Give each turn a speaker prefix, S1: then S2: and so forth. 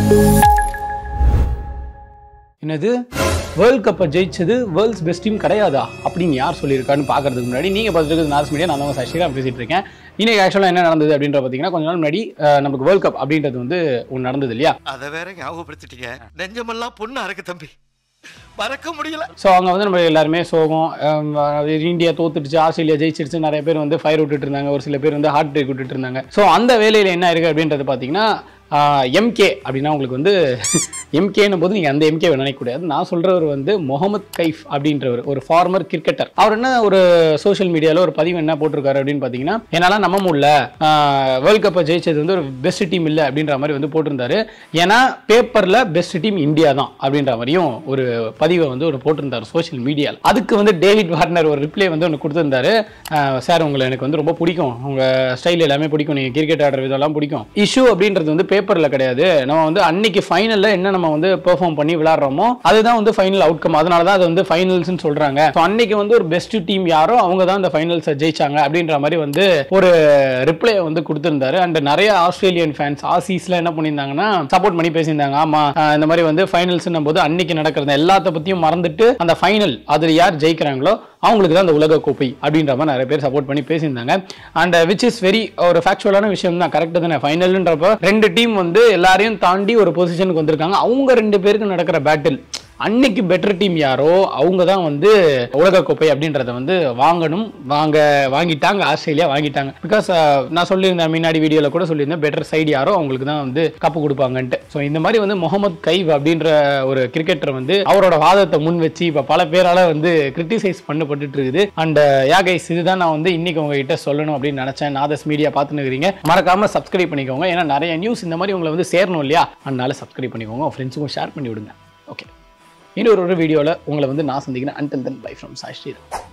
S1: என்னது வேர்ல்ட் கப்பை ஜெயிச்சது வேர்ல்ட்ஸ் பெஸ்ட் டீம் கிடையாதா அப்படின்னு யார் சொல்லியிருக்கான்னு பார்க்கறதுக்கு முன்னாடி நீங்கள் பார்த்துட்டு நார்ஸ் மீடியா நான் தான் சசிகலா பேசிட்டு இருக்கேன் இன்னைக்கு ஆக்சுவலாக என்ன நடந்தது அப்படின்ற பார்த்தீங்கன்னா கொஞ்ச நாள் முன்னாடி அஹ், நமக்கு வேர்ல்ட் கப் அப்படின்றது வந்து ஒன்று நடந்தது இல்லையா
S2: அத வேற ஞாபகப்படுத்திட்டீங்க நெஞ்சமெல்லாம் பொண்ணா இருக்கு தம்பி மறக்க முடியல
S1: ஸோ அவங்க வந்து நம்ம எல்லாருமே சோகம் அஹ், இந்தியா தோத்துடுச்சு ஆஸ்திரேலியா ஜெயிச்சிருச்சு நிறைய பேர் வந்து ஃபயர் விட்டுட்டு இருந்தாங்க ஒரு சில பேர் வந்து ஹார்ட் பிரேக் விட்டுட்டு இருந்தாங்க ஸோ அந்த வேலையில் என்ன இருக்குது அப்படின்றது பார்த்தீங்கன்னா எம்கே அப்படின்னா உங்களுக்கு வந்து எம்கேன்னும் போது நீங்கள் அந்த எம்கே நினைக்கக்கூடாது நான் சொல்கிறவர் வந்து முகமது கைஃப் அப்படின்றவர் ஒரு ஃபார்மர் கிரிக்கெட்டர் அவர் என்ன ஒரு சோஷியல் மீடியாவில் ஒரு பதிவு என்ன போட்டிருக்காரு அப்படின்னு பார்த்தீங்கன்னா என்னால் நம்ப முடியல வேர்ல்ட் கப்பை ஜெயிச்சது வந்து ஒரு பெஸ்ட் டீம் இல்லை அப்படின்ற மாதிரி வந்து போட்டிருந்தாரு ஏன்னா பேப்பரில் பெஸ்ட் டீம் இந்தியா தான் அப்படின்ற மாதிரியும் ஒரு பதிவை வந்து ஒரு போட்டிருந்தாரு சோஷியல் மீடியாவில் அதுக்கு வந்து டேவிட் வார்னர் ஒரு ரிப்ளை வந்து ஒன்று கொடுத்திருந்தாரு சார் உங்களை எனக்கு வந்து ரொம்ப பிடிக்கும் உங்கள் ஸ்டைல் எல்லாமே பிடிக்கும் நீங்கள் கிரிக்கெட் ஆடுற விதம்லாம் பிடிக்கும் இஷ்யூ அப்படின்றது வந்து பேப்பரில் கிடையாது நம்ம வந்து அன்னைக்கு ஃபைனலில் என்ன நம்ம வந்து பெர்ஃபார்ம் பண்ணி விளாட்றோமோ அதுதான் வந்து ஃபைனல் அவுட்கம் அதனால தான் அது வந்து ஃபைனல்ஸ்னு சொல்கிறாங்க ஸோ அன்னைக்கு வந்து ஒரு பெஸ்ட் டீம் யாரோ அவங்க தான் அந்த ஃபைனல்ஸை ஜெயிச்சாங்க அப்படின்ற மாதிரி வந்து ஒரு ரிப்ளை வந்து கொடுத்திருந்தாரு அண்ட் நிறைய ஆஸ்திரேலியன் ஃபேன்ஸ் ஆசிஸ்ல என்ன பண்ணியிருந்தாங்கன்னா சப்போர்ட் பண்ணி பேசியிருந்தாங்க ஆமா அஹ் இந்த மாதிரி வந்து ஃபைனல்ஸ் போது அன்னைக்கு நடக்கிறது எல்லாத்த பத்தியும் மறந்துட்டு அந்த ஃபைனல் அதுல யார் ஜெயிக்கிறாங்களோ அவங்களுக்கு தான் அந்த உலக கோப்பை அப்படின்ற மாதிரி நிறைய பேர் சப்போர்ட் பண்ணி பேசியிருந்தாங்க அண்ட் விச் இஸ் வெரி ஒரு ஃபேக்சுவலான விஷயம் தான் கரெக்ட் தானே ஃபைனல்ன்றப்ப ரெண்டு டீம் வந்து எல்லாரையும் தாண்டி ஒரு பொசிஷனுக்கு வந்திருக்காங்க அவங்க ரெண்டு பேருக்கு நடக்கிற பேட்டில் அன்னைக்கு பெட்டர் டீம் யாரோ அவங்க தான் வந்து உலகக்கோப்பை அப்படின்றத வந்து வாங்கணும் வாங்க வாங்கிட்டாங்க ஆஸ்திரேலியா வாங்கிட்டாங்க பிகாஸ் நான் சொல்லியிருந்தேன் முன்னாடி வீடியோவில் கூட சொல்லியிருந்தேன் பெட்டர் சைடு யாரோ அவங்களுக்கு தான் வந்து கப்பு கொடுப்பாங்கன்ட்டு ஸோ இந்த மாதிரி வந்து முகமது கைவ் அப்படின்ற ஒரு கிரிக்கெட்டர் வந்து அவரோட வாதத்தை முன் வச்சு இப்போ பல பேரால வந்து கிரிட்டிசைஸ் பண்ணப்பட்டுட்டு இருக்குது அண்ட் யா கைஸ் இதுதான் நான் வந்து இன்னைக்கு உங்ககிட்ட சொல்லணும் அப்படின்னு நினைச்சேன் நாதஸ் மீடியா பார்த்துன்னு இருக்கிறீங்க மறக்காம சப்ஸ்கிரைப் பண்ணிக்கோங்க ஏன்னா நிறைய நியூஸ் இந்த மாதிரி உங்களை வந்து சேரணும் இல்லையா அதனால சப்ஸ்கிரைப் பண்ணிக்கோங்க உங்க ஃப்ரெண்ட்ஸுக்கும் ஷேர் பண்ணி விடுங்க ஓகே இன்னொரு ஒரு வீடியோவில் உங்களை வந்து நான் சந்திக்கிறேன் and then bye from Sai Sriram